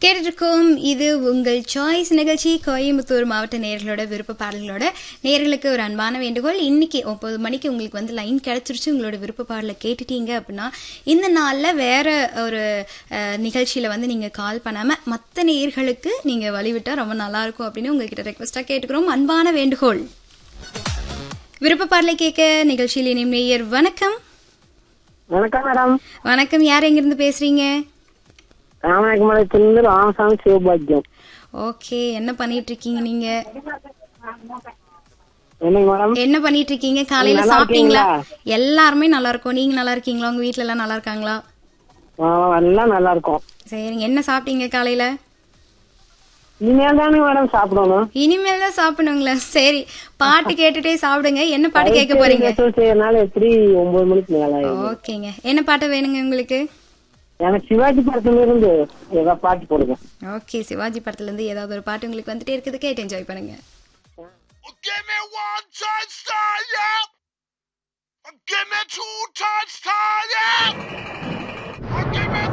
கேட்டிருக்கோம் இது உங்கள் சாய்ஸ் நிகழ்ச்சி கோயம்புத்தூர் மாவட்ட நேர்களோட விருப்ப பாடல்களோட நேர்களுக்கு ஒரு அன்பான வேண்டுகோள் இன்னைக்கு ஒன்பது மணிக்கு உங்களுக்கு வந்து லைன் கிடைச்சிருச்சு உங்களோட விருப்ப பாடலை கேட்டுட்டீங்க அப்படின்னா இந்த நாளில் வேற ஒரு அஹ், நிகழ்ச்சியில வந்து நீங்க கால் பண்ணாம மற்ற நேர்களுக்கு நீங்க வழிவிட்டா ரொம்ப நல்லா இருக்கும் அப்படின்னு உங்ககிட்ட ரெக்வஸ்டா கேட்டுக்கிறோம் அன்பான வேண்டுகோள் விருப்ப பாடலை கேட்க நிகழ்ச்சியில் இனியும் நேயர் வணக்கம் வணக்கம் மேடம் வணக்கம் யார் எங்கிருந்து பேசுறீங்க ராமநாயக்கமலத்திலிருந்து ராமசாமி சிவபாக்கியம் ஓகே என்ன பண்ணிட்டு இருக்கீங்க நீங்க என்னங்க மேடம் என்ன பண்ணிட்டு இருக்கீங்க காலையில நல்லா சாப்பிட்டீங்களா இருக்கீங்களா? எல்லாருமே நல்லா இருக்கோம் நீங்க நல்லா இருக்கீங்களா உங்க வீட்ல எல்லாம் நல்லா இருக்காங்களா ஆ, எல்லாம் நல்லா இருக்கும் சரிங்க என்ன சாப்பிட்டீங்க காலையில இனிமேல் தானே மேடம் சாப்பிடணும் இனிமேல் தான் சாப்பிடணுங்களா சரி பாட்டு கேட்டுட்டே சாப்பிடுங்க என்ன பாட்டு கேட்க போறீங்க ஸ்பெஷல் செய்யறதுனால எப்படி ஒன்பது மணிக்கு மேல ஆயிடும். ஓகேங்க என்ன பாட்டு வேணுங்க உங்களுக்கு எனக்கு சிவாஜி படத்துல இருந்து ஏதாவது பாட்டு போடுங்க ஓகே சிவாஜி படத்துல இருந்து ஏதாவது ஒரு பாட்டு உங்களுக்கு வந்துட்டே இருக்குது கேட்டு என்ஜாய் பண்ணுங்க Give me one touch time, Give me two touch time, Give me